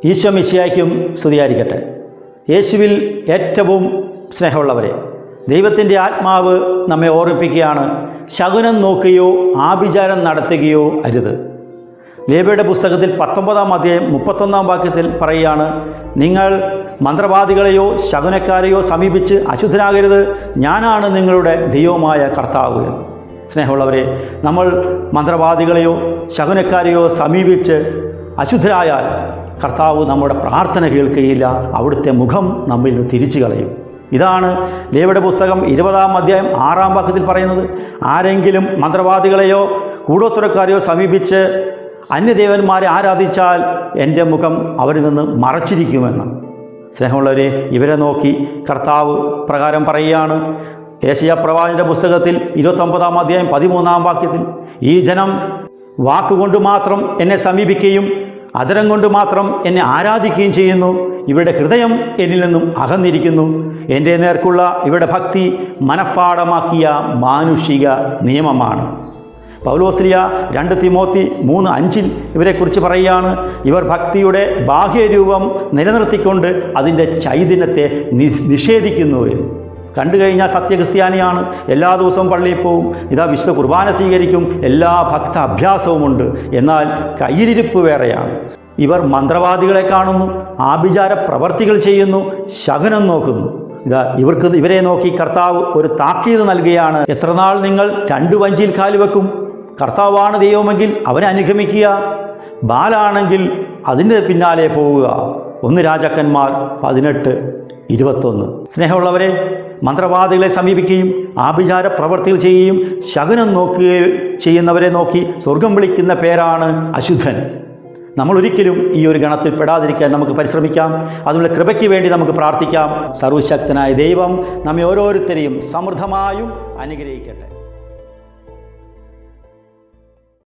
ഈശോ മിശിയായ്ക്കും സ്തുതിയായിരിക്കട്ടെ യേശുവിൽ ഏറ്റവും സ്നേഹമുള്ളവരെ ദൈവത്തിൻ്റെ ആത്മാവ് നമ്മെ ഓർമ്മിപ്പിക്കുകയാണ് ശകുനം നോക്കുകയോ ആഭിചാരം നടത്തുകയോ അരുത് ലേബയുടെ പുസ്തകത്തിൽ പത്തൊമ്പതാം അധ്യായം മുപ്പത്തൊന്നാം വാക്യത്തിൽ പറയുകയാണ് നിങ്ങൾ മന്ത്രവാദികളെയോ ശകുനക്കാരെയോ സമീപിച്ച് അശുദ്ധരാകരുത് ഞാനാണ് നിങ്ങളുടെ ദൈവമായ കർത്താവ് എന്ന്. സ്നേഹമുള്ളവരെ നമ്മൾ മന്ത്രവാദികളെയോ ശകുനക്കാരെയോ സമീപിച്ച് അശുദ്ധരായാൽ കർത്താവ് നമ്മുടെ പ്രാർത്ഥന കേൾക്കുകയില്ല അവിടുത്തെ മുഖം നമ്മിൽ നിന്ന് തിരിച്ചു കളയും ഇതാണ് ലേവയുടെ പുസ്തകം ഇരുപതാം അധ്യായം ആറാം വാക്യത്തിൽ പറയുന്നത് ആരെങ്കിലും മന്ത്രവാദികളെയോ കൂടോത്തുറക്കാരെയോ സമീപിച്ച് അന്യദേവന്മാരെ ആരാധിച്ചാൽ എൻ്റെ മുഖം അവരിൽ നിന്ന് മറച്ചിരിക്കുമെന്ന് സ്നേഹമുള്ളവരെ ഇവരെ നോക്കി കർത്താവ് പ്രകാരം പറയുകയാണ് ഏഷ്യ പ്രവാചൻ്റെ പുസ്തകത്തിൽ ഇരുപത്തൊമ്പതാം അധ്യായം പതിമൂന്നാം വാക്യത്തിൽ ഈ ജനം വാക്കുകൊണ്ട് മാത്രം എന്നെ സമീപിക്കുകയും അതരം കൊണ്ട് മാത്രം എന്നെ ആരാധിക്കുകയും ചെയ്യുന്നു ഇവരുടെ ഹൃദയം എന്നിൽ നിന്നും അകന്നിരിക്കുന്നു എൻ്റെ നേർക്കുള്ള ഇവരുടെ ഭക്തി മനഃപ്പാടമാക്കിയ മാനുഷിക നിയമമാണ് പൗലോസ്ലിയ രണ്ട് തിമോത്തി മൂന്ന് അഞ്ചിൽ ഇവരെക്കുറിച്ച് പറയുകയാണ് ഇവർ ഭക്തിയുടെ ബാഹ്യരൂപം നിലനിർത്തിക്കൊണ്ട് അതിൻ്റെ ചൈതന്യത്തെ നിസ് നിഷേധിക്കുന്നു എന്ന് കണ്ടു കഴിഞ്ഞാൽ സത്യക്രിസ്ത്യാനിയാണ് എല്ലാ ദിവസവും പള്ളിയിൽ പോവും ഇതാ വിശുദ്ധ കുർബാന സ്വീകരിക്കും എല്ലാ ഭക്ത അഭ്യാസവുമുണ്ട് എന്നാൽ കയ്യിലിരിപ്പ് വേറെയാണ് ഇവർ മന്ത്രവാദികളെ കാണുന്നു ആഭിചാര പ്രവർത്തികൾ ചെയ്യുന്നു ശകനം നോക്കുന്നു ഇതാ ഇവർക്ക് ഇവരെ നോക്കി കർത്താവ് ഒരു താക്കീത് നൽകുകയാണ് എത്ര നാൾ നിങ്ങൾ രണ്ട് വഞ്ചിയിൽ കാല് വെക്കും കർത്താവാണ് ദൈവമെങ്കിൽ അവനെ അനുഗമിക്കുക ബാലാണെങ്കിൽ അതിൻ്റെ പിന്നാലെ പോവുക ഒന്ന് രാജാക്കന്മാർ പതിനെട്ട് ഇരുപത്തൊന്ന് സ്നേഹമുള്ളവരെ മന്ത്രവാദികളെ സമീപിക്കുകയും ആഭിചാര പ്രവർത്തികൾ ചെയ്യുകയും ശകുനം നോക്കുകയും ചെയ്യുന്നവരെ നോക്കി സ്വർഗം വിളിക്കുന്ന പേരാണ് അശുദ്ധൻ നമ്മൾ ഒരിക്കലും ഈ ഒരു ഗണത്തിൽ പെടാതിരിക്കാൻ നമുക്ക് പരിശ്രമിക്കാം അതിനുള്ള കൃപയ്ക്ക് വേണ്ടി നമുക്ക് പ്രാർത്ഥിക്കാം സർവശക്തനായ ദൈവം നമ്മെ ഓരോരുത്തരെയും സമൃദ്ധമായും അനുഗ്രഹിക്കട്ടെ